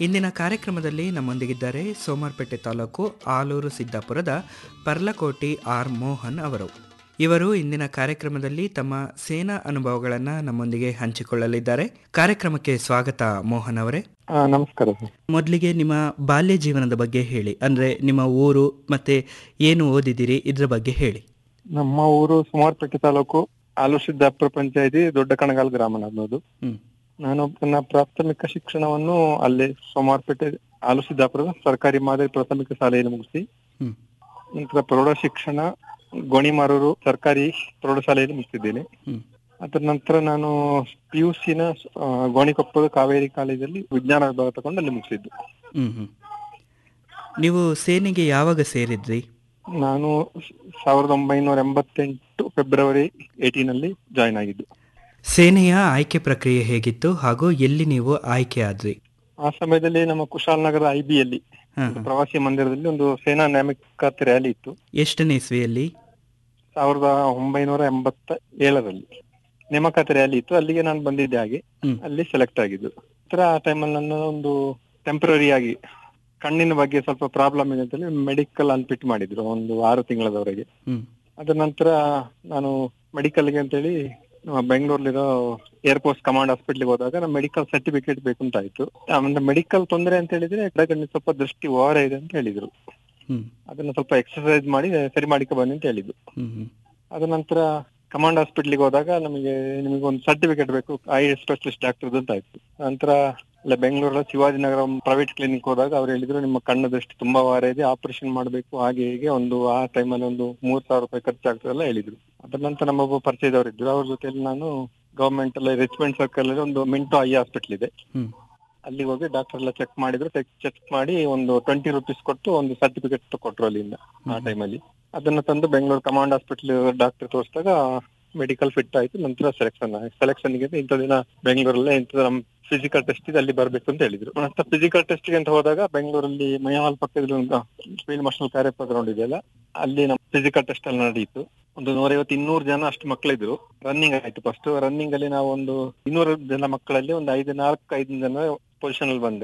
ಇಂದಿನ ಕಾರ್ಯಕ್ರಮದಲ್ಲಿ ನಮ್ಮೊಂದಿಗಿದ್ದಾರೆ ಸೋಮಾರ್ಪೇಟೆ ತಾಲೂಕು ಆಲೂರು ಸಿದ್ದಾಪುರದ ಪರ್ಲಕೋಟಿ ಆರ್ ಮೋಹನ್ ಅವರು ಇವರು ಇಂದಿನ ಕಾರ್ಯಕ್ರಮದಲ್ಲಿ ತಮ್ಮ ಸೇನಾ ಅನುಭವಗಳನ್ನು ನಮ್ಮೊಂದಿಗೆ ಹಂಚಿಕೊಳ್ಳಲಿದ್ದಾರೆ ಕಾರ್ಯಕ್ರಮಕ್ಕೆ ಸ್ವಾಗತ ಮೋಹನ್ ಅವರೇ ಆ, ನಮಸ್ಕಾರ ಸರ್ ಮೊದಲಿಗೆ ನಿಮ್ಮ ಬಾಲ್ಯ ಜೀವನದ ಬಗ್ಗೆ ಹೇಳಿ ಅಂದರೆ ನಿಮ್ಮ ಊರು ಮತ್ತೆ ಏನು ಓದಿದಿರಿ ಇದ್ರ ಬಗ್ಗೆ ಹೇಳಿ ನಮ್ಮ ಊರು ಸುಮಾರ್ಪೇಟೆ ತಾಲೂಕು ಆಲೂಸಿದ್ದಾಪುರ ಪಂಚಾಯತಿ ದೊಡ್ಡ ಕಣಗಾಲ್ ಗ್ರಾಮ ನನ್ನದು ಹ್ಮ್ ನಾನು ನನ್ನ ಪ್ರಾಥಮಿಕ ಶಿಕ್ಷಣವನ್ನು ಅಲ್ಲಿ ಸೋಮಾರ್ಪೇಟೆ ಆಲೂಸಿದ್ದಾಪುರದ ಸರ್ಕಾರಿ ಮಾದರಿ ಪ್ರಾಥಮಿಕ ಶಾಲೆಯಲ್ಲಿ ಮುಗಿಸಿ ಹ್ಮ್ ನಂತರ ಪ್ರೌಢ ಶಿಕ್ಷಣ ಗೋಣಿಮಾರೂರು ಸರ್ಕಾರಿ ಪ್ರೌಢಶಾಲೆಯಲ್ಲಿ ಮುಗಿಸಿದ್ದೇನೆ ಹ್ಮ್ ಅದರ ನಂತರ ನಾನು ಪಿ ಯು ಸಿನ ಗೋಣಿಕೊಪ್ಪದ ಕಾವೇರಿ ಕಾಲೇಜಲ್ಲಿ ವಿಜ್ಞಾನ ವಿಭಾಗ ತಗೊಂಡು ಅಲ್ಲಿ ಮುಗಿಸಿದ್ದು ಹ್ಮ್ ಹ್ಮ್ ನೀವು ಸೇನೆಗೆ ಯಾವಾಗ ಸೇರಿದ್ರಿ ನಾನು ಸಾವಿರದ ಒಂಬೈನೂರ ಎಂಬತ್ತೆಂಟು ಫೆಬ್ರವರಿ ಏಟೀನ್ ಅಲ್ಲಿ ಜಾಯಿನ್ ಆಗಿದ್ದು ಸೇನೆಯ ಆಯ್ಕೆ ಪ್ರಕ್ರಿಯೆ ಹೇಗಿತ್ತು ಹಾಗೂ ಎಲ್ಲಿ ನೀವು ಆಯ್ಕೆ ಆದ್ರಿ ಆ ಸಮಯದಲ್ಲಿ ನಮ್ಮ ಕುಶಾಲನಗರ ಐ ಬಿ ಯಲ್ಲಿ ಹಾ, ಒಂದು ಹಾ. ಪ್ರವಾಸಿ ಮಂದಿರದಲ್ಲಿ ಒಂದು ಸೇನಾ ನೇಮಕಾತಿ ರ್ಯಾಲಿ ಇತ್ತು ಎಷ್ಟನೇ ಇಸ್ವಿಯಲ್ಲಿ ಸಾವಿರದ ಒಂಬೈನೂರ ಎಂಬತ್ತ ಏಳರಲ್ಲಿ ನೇಮಕಾತಿ ರ್ಯಾಲಿ ಇತ್ತು ಅಲ್ಲಿಗೆ ನಾನು ಬಂದಿದ್ದೆ ಹಾಗೆ ಹ್ಮ್. ಅಲ್ಲಿ ಸೆಲೆಕ್ಟ್ ಆಗಿದ್ದು ನಂತರ ಆ ಟೈಮಲ್ಲಿ ನನ್ನ ಒಂದು ಟೆಂಪರರಿ ಆಗಿ ಕಣ್ಣಿನ ಬಗ್ಗೆ ಸ್ವಲ್ಪ ಪ್ರಾಬ್ಲಮ್ ಇದೆ ಅಂತ ಹೇಳಿ ಮೆಡಿಕಲ್ ಅನ್ಫಿಟ್ ಮಾಡಿದ್ರು ಒಂದು ಆರು ತಿಂಗಳದವರೆಗೆ ಹ್ಮ್ ಅದ ನಂತರ ನಾನು ಮೆಡಿಕಲ್ಗೆ ಅಂತೇಳಿ ನಮ್ಮ ಬೆಂಗಳೂರಲ್ಲಿರೋ ಏರ್ಫೋರ್ಸ್ ಕಮಾಂಡ್ ಹಾಸ್ಪಿಟ್ಲಿಗೆ ಹೋದಾಗ ನಮ್ಮ ಮೆಡಿಕಲ್ ಸರ್ಟಿಫಿಕೇಟ್ ಬೇಕು ಅಂತ ಆಯ್ತು ಆಮೇಲೆ ಮೆಡಿಕಲ್ ತೊಂದರೆ ಅಂತ ಹೇಳಿದ್ರೆ ಕಣ್ಣಿಗೆ ಸ್ವಲ್ಪ ದೃಷ್ಟಿ ಓವರ ಇದೆ ಅಂತ ಹೇಳಿದ್ರು ಹ್ಮ್ ಅದನ್ನ ಸ್ವಲ್ಪ ಎಕ್ಸರ್ಸೈಸ್ ಮಾಡಿ ಸರಿ ಮಾಡಿಕೊ ಬನ್ನಿ ಅಂತ ಹೇಳಿದ್ರು ಹ್ಮ್ ಹ್ಮ್ ಅದ ನಂತರ ಕಮಾಂಡ್ ಹಾಸ್ಪಿಟ್ಲಿಗೆ ಹೋದಾಗ ನಮಗೆ ನಿಮಗೆ ಒಂದು ಸರ್ಟಿಫಿಕೇಟ್ ಬೇಕು ಐ ಸ್ಪೆಷಲಿಸ್ಟ್ ಡಾಕ್ಟರ್ ಅಂತ ಆಯ್ತು ನಂತರ ಇಲ್ಲ ಬೆಂಗಳೂರಲ್ಲಿ ಶಿವಾಜಿನಗರ ಪ್ರೈವೇಟ್ ಕ್ಲಿನಿಕ್ ಹೋದಾಗ ಅವ್ರು ಹೇಳಿದ್ರು ನಿಮ್ಮ ಕಣ್ಣು ದೃಷ್ಟಿ ತುಂಬಾ ವಾರ ಇದೆ ಆಪರೇಷನ್ ಮಾಡಬೇಕು ಹಾಗೆ ಹೀಗೆ ಒಂದು ಆ ಟೈಮಲ್ಲಿ ಒಂದು ಮೂರ್ ಸಾವಿರ ರೂಪಾಯಿ ಖರ್ಚಾಗ್ತದೆಲ್ಲ ಹೇಳಿದ್ರು ಅದ್ರ ನಂತರ ನಮ್ಮ ಒಬ್ಬ ಪರಿಚಯದವರು ಇದ್ರು ಅವ್ರ ಜೊತೆಲಿ ನಾನು ಗವರ್ಮೆಂಟ್ ಅಲ್ಲಿ ರಿಚ್ಮೆಂಟ್ ಸರ್ಕಲ್ ಅಲ್ಲಿ ಒಂದು ಮಿಂಟೋ ಐ ಹಾಸ್ಪಿಟಲ್ ಇದೆ ಹ್ಮ್ ಅಲ್ಲಿಗೆ ಹೋಗಿ ಡಾಕ್ಟರ್ ಎಲ್ಲ ಚೆಕ್ ಮಾಡಿದ್ರು ಚೆಕ್ ಮಾಡಿ ಒಂದು ಟ್ವೆಂಟಿ ರುಪೀಸ್ ಕೊಟ್ಟು ಒಂದು ಸರ್ಟಿಫಿಕೇಟ್ ಕೊಟ್ರು ಅಲ್ಲಿಂದ ಆ ಟೈಮಲ್ಲಿ ಅದನ್ನ ತಂದು ಬೆಂಗಳೂರು ಕಮಾಂಡ್ ಹಾಸ್ಪಿಟಲ್ ಡಾಕ್ಟರ್ ತೋರಿಸಿದಾಗ ಮೆಡಿಕಲ್ ಫಿಟ್ ಆಯ್ತು ನಂತರ ಸೆಲೆಕ್ಷನ್ ಸೆಲೆಕ್ಷನ್ ಗೆ ಇಂಥ ದಿನ ಬೆಂಗಳೂರಲ್ಲೇ ಇಂಥ ನಮ್ ಫಿಸಿಕಲ್ ಟೆಸ್ಟ್ ಇದೆ ಅಲ್ಲಿ ಬರ್ಬೇಕು ಅಂತ ಹೇಳಿದ್ರು ಮತ್ತೆ ಫಿಸಿಕಲ್ ಟೆಸ್ಟ್ ಗೆ ಅಂತ ಹೋದಾಗ ಬೆಂಗಳೂರಲ್ಲಿ ಮೈಹಾಲ್ ಪಕ್ಕದಲ್ಲಿ ಒಂದು ಫೀಲ್ಡ್ ಮಾರ್ಷಲ್ ಕಾರ್ಯಪ್ಪ ಗ್ರೌಂಡ್ ಇದೆಯಲ್ಲ ಅಲ್ಲಿ ನಮ್ಮ ಫಿಸಿಕಲ್ ಟೆಸ್ಟ್ ಅಲ್ಲಿ ನಡೆಯಿತು ಒಂದು ನೂರೈವತ್ತು ಇನ್ನೂರು ಜನ ಅಷ್ಟು ಮಕ್ಕಳಿದ್ರು ರನ್ನಿಂಗ್ ಆಯ್ತು ಫಸ್ಟ್ ರನ್ನಿಂಗ್ ಅಲ್ಲಿ ನಾವು ಒಂದು ಇನ್ನೂರು ಜನ ಮಕ್ಕಳಲ್ಲಿ ಒಂದು ಐದು ನಾಲ್ಕು ಐದು ಜನ ಪೊಸಿಷನ್ ಅಲ್ಲಿ ಬಂದೆ